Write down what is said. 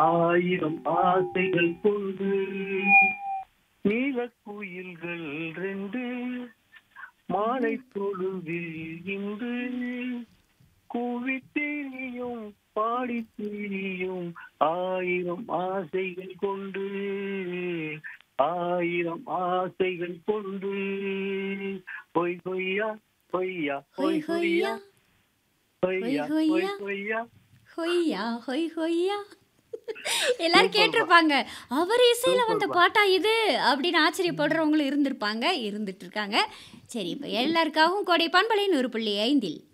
ஆயிரம் ஆசைகள் கொண்டு நீலக்குயில்கள் ரெண்டு மாலை பொழுதில் இன்று கூவி திரியும் பாடி திரியும் ஆயிரம் ஆசைகள் கொண்டு ஆயிரம் ஆசைகள் கொண்டு பொய் பொய்யா பொய்யா ஹொய் ஹொய்யா பொய்யா பொய் பொய் பொய்யா. பொய்யா ஹொய்யா ஹொய் ஹொய்யா எல்லாரும் கேட்டிருப்பாங்க அவர் இசையில வந்த பாட்டா இது அப்படின்னு ஆச்சரியப்படுறவங்களும் இருந்திருப்பாங்க இருந்துட்டு இருக்காங்க சரி இப்போ எல்லாருக்காகவும் கோடை பண்பலை நூறு புள்ளி ஐந்தில்